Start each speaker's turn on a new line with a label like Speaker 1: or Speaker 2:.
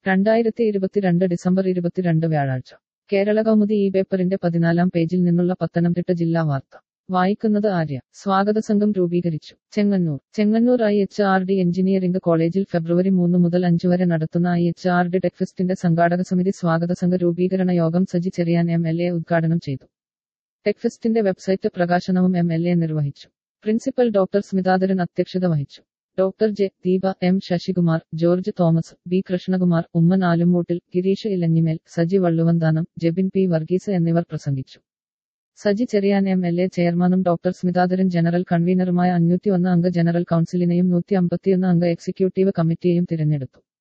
Speaker 1: രണ്ടായിരത്തി ഇരുപത്തിരണ്ട് ഡിസംബർ ഇരുപത്തിരണ്ട് വ്യാഴാഴ്ച കേരള കൗമുദി ഈ പേപ്പറിന്റെ പതിനാലാം പേജിൽ നിന്നുള്ള പത്തനംതിട്ട ജില്ലാ വാർത്ത വായിക്കുന്നത് ആര്യ സ്വാഗത സംഘം രൂപീകരിച്ചു Chengannur Chengannur I H R D engineering കോളേജിൽ ഫെബ്രുവരി മൂന്ന് മുതൽ അഞ്ച് വരെ നടത്തുന്ന ഐ എച്ച് ആർ ഡി ടെക്ഫെസ്റ്റിന്റെ സംഘാടക സമിതി സ്വാഗത സംഘ രൂപീകരണ യോഗം Saji Cherian M L A ഉദ്ഘാടനം ചെയ്തു ടെക്ഫെസ്റ്റിന്റെ വെബ്സൈറ്റ് പ്രകാശനവും എം എൽ എ നിർവഹിച്ചു പ്രിൻസിപ്പൽ ഡോക്ടർ സ്മിതാധരൻ അധ്യക്ഷത വഹിച്ചു doctor J Deepa M Sasikumar George Thomas B Krishnakumar Oommen Alummoottil Girish Elanjimel Saji Valluvanthanam Jebin P Varghese എന്നിവർ പ്രസംഗിച്ചു Saji Cherian M L A ചെയർമാനും ഡോക്ടർ സ്മിതാധരൻ ജനറൽ കൺവീനറുമായ അഞ്ഞൂറ്റി ഒന്ന് അംഗ ജനറൽ കൗൺസിലിനെയും നൂറ്റി അമ്പത്തിയൊന്ന് അംഗ എക്സിക്യൂട്ടീവ് കമ്മിറ്റിയെയും തിരഞ്ഞെടുത്തു